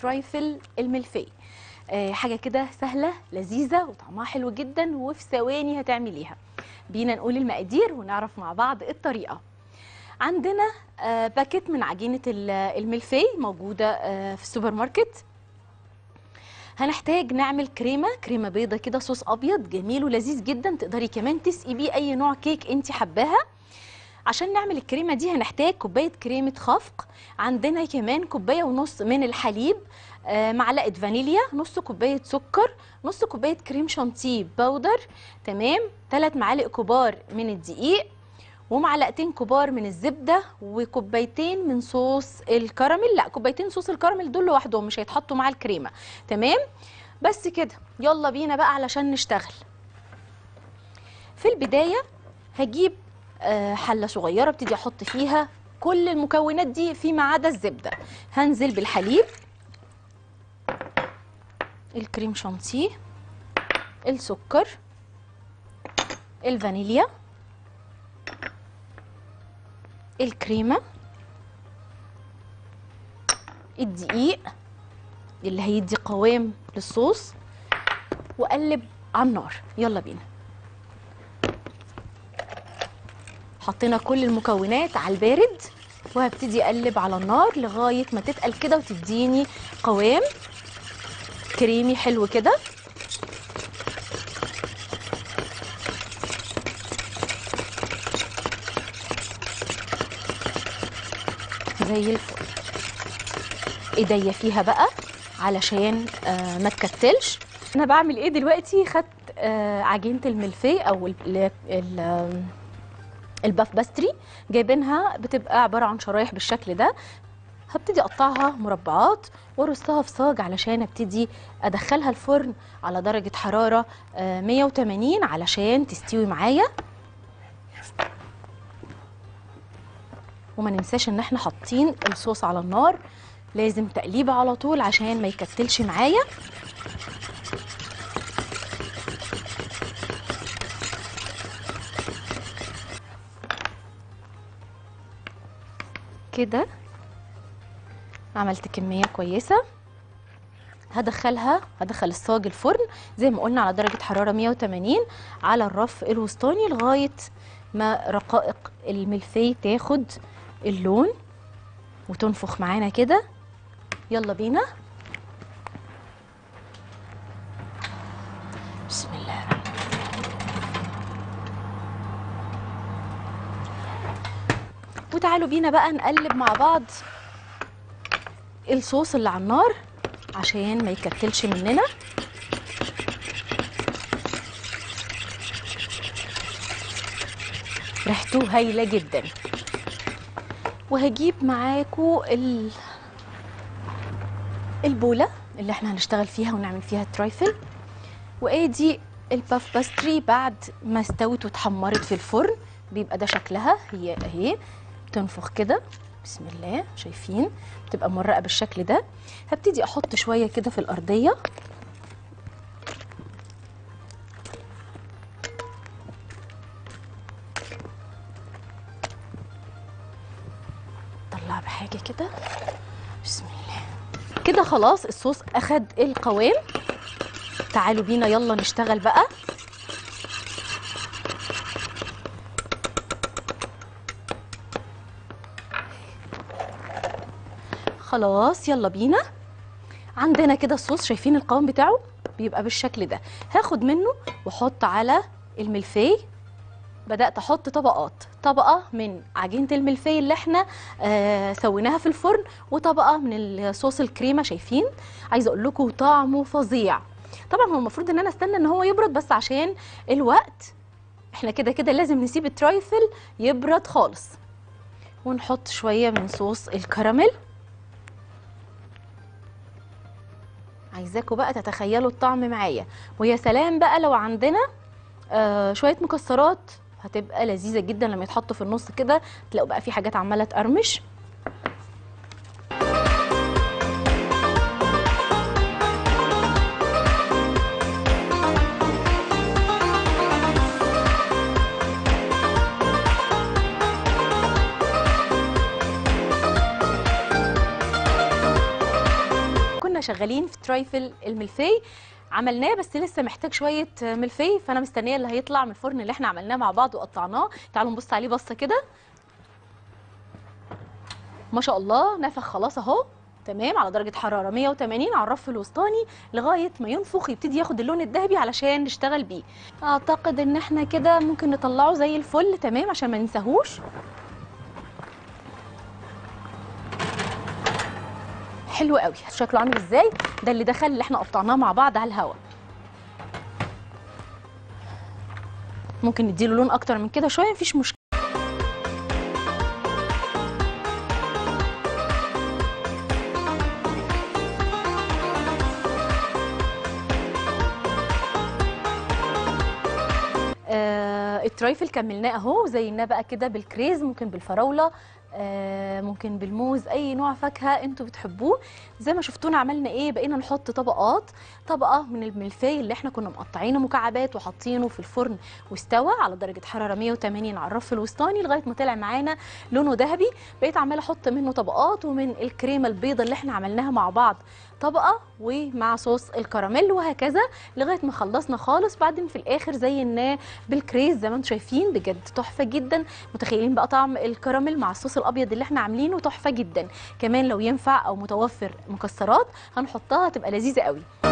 ترايفل الملفي آه حاجه كده سهله لذيذه وطعمها حلو جدا وفي ثواني هتعمليها بينا نقول المقادير ونعرف مع بعض الطريقه عندنا آه باكيت من عجينه ال- الملفي موجوده آه في السوبر ماركت هنحتاج نعمل كريمه كريمه بيضه كده صوص ابيض جميل ولذيذ جدا تقدري كمان تسقي بيه اي نوع كيك انت حباها عشان نعمل الكريمه دي هنحتاج كوبايه كريمه خفق عندنا كمان كوبايه ونص من الحليب آه، معلقه فانيليا نص كوبايه سكر نص كوبايه كريم شانتيه باودر تمام ثلاث معالق كبار من الدقيق ومعلقتين كبار من الزبده وكوبايتين من صوص الكراميل لا كوبايتين صوص الكراميل دول لوحدهم مش هيتحطوا مع الكريمه تمام بس كده يلا بينا بقى علشان نشتغل في البدايه هجيب آه، حله صغيره ابتدي احط فيها كل المكونات دي فيما عدا الزبده هنزل بالحليب الكريم شانتيه السكر الفانيليا الكريمه الدقيق اللي هيدي قوام للصوص واقلب على النار يلا بينا حطينا كل المكونات على البارد وهبتدي اقلب على النار لغايه ما تتقل كده وتديني قوام كريمي حلو كده زي الفل ايديا فيها بقى علشان آه ما تكتلش انا بعمل ايه دلوقتي خدت آه عجينه الملفي او ال ال ال الباف باستري جايبينها بتبقى عباره عن شرايح بالشكل ده هبتدي اقطعها مربعات وارصها في صاج علشان ابتدي ادخلها الفرن على درجه حراره آه، 180 علشان تستوي معايا وما ننساش ان احنا حاطين الصوص على النار لازم تقليبه على طول عشان ما يكتلش معايا كده عملت كمية كويسة هدخلها هدخل الصاج الفرن زي ما قلنا على درجة حرارة 180 على الرف الوسطاني لغاية ما رقائق الملفي تاخد اللون وتنفخ معانا كده يلا بينا بسم الله الرحمن الرحيم وتعالوا بينا بقى نقلب مع بعض الصوص اللي على النار عشان ما يكتلش مننا ريحته هايله جدا وهجيب معاكو ال... البوله اللي احنا هنشتغل فيها ونعمل فيها الترايفل وادي الباف باستري بعد ما استوت واتحمرت في الفرن بيبقى ده شكلها هي اهي بتنفخ كده بسم الله شايفين بتبقى مرقه بالشكل ده هبتدي احط شويه كده في الارضيه طلع بحاجه كده بسم الله كده خلاص الصوص اخد القوام تعالوا بينا يلا نشتغل بقى خلاص يلا بينا عندنا كده الصوص شايفين القوام بتاعه بيبقى بالشكل ده هاخد منه واحط على الملفي بدات احط طبقات طبقه من عجينه الملفي اللي احنا آه سويناها في الفرن وطبقه من الصوص الكريمه شايفين عايزه اقول لكم طعمه فظيع طبعا هو المفروض ان انا استنى ان هو يبرد بس عشان الوقت احنا كده كده لازم نسيب الترايفل يبرد خالص ونحط شويه من صوص الكراميل عايزاكم بقى تتخيلوا الطعم معايا ويا سلام بقى لو عندنا آه شويه مكسرات هتبقى لذيذه جدا لما يتحطوا في النص كده تلاقوا بقى في حاجات عماله تقرمش كنا شغالين في ترايفل الملفي عملناه بس لسه محتاج شويه ملفي فانا مستنيه اللي هيطلع من الفرن اللي احنا عملناه مع بعض وقطعناه تعالوا نبص عليه بصه كده ما شاء الله نفخ خلاص اهو تمام على درجه حراره 180 على الرف الوسطاني لغايه ما ينفخ يبتدي ياخد اللون الذهبي علشان نشتغل بيه اعتقد ان احنا كده ممكن نطلعه زي الفل تمام عشان ما ننساهوش حلو قوي شكله عامل ازاي ده اللي دخل اللي احنا قطعناه مع بعض على الهواء ممكن نديله لون اكتر من كده شويه مفيش مشكله آه الترايفل كملناه اهو زيناه بقى كده بالكريز ممكن بالفراوله آه ممكن بالموز اي نوع فاكهه انتوا بتحبوه زي ما شفتونا عملنا ايه بقينا نحط طبقات طبقه من الملفي اللي احنا كنا مقطعينه مكعبات وحاطينه في الفرن واستوى على درجه حراره 180 على الرف الوسطاني لغايه ما طلع معانا لونه ذهبي بقيت عماله احط منه طبقات ومن الكريمه البيضه اللي احنا عملناها مع بعض طبقه ومع صوص الكراميل وهكذا لغايه ما خلصنا خالص بعدين في الاخر زيناه بالكريز زي ما انتم شايفين بجد تحفه جدا متخيلين بقى طعم الكراميل مع الصوص الابيض اللي احنا عاملينه تحفه جدا كمان لو ينفع او متوفر مكسرات هنحطها تبقى لذيذه قوي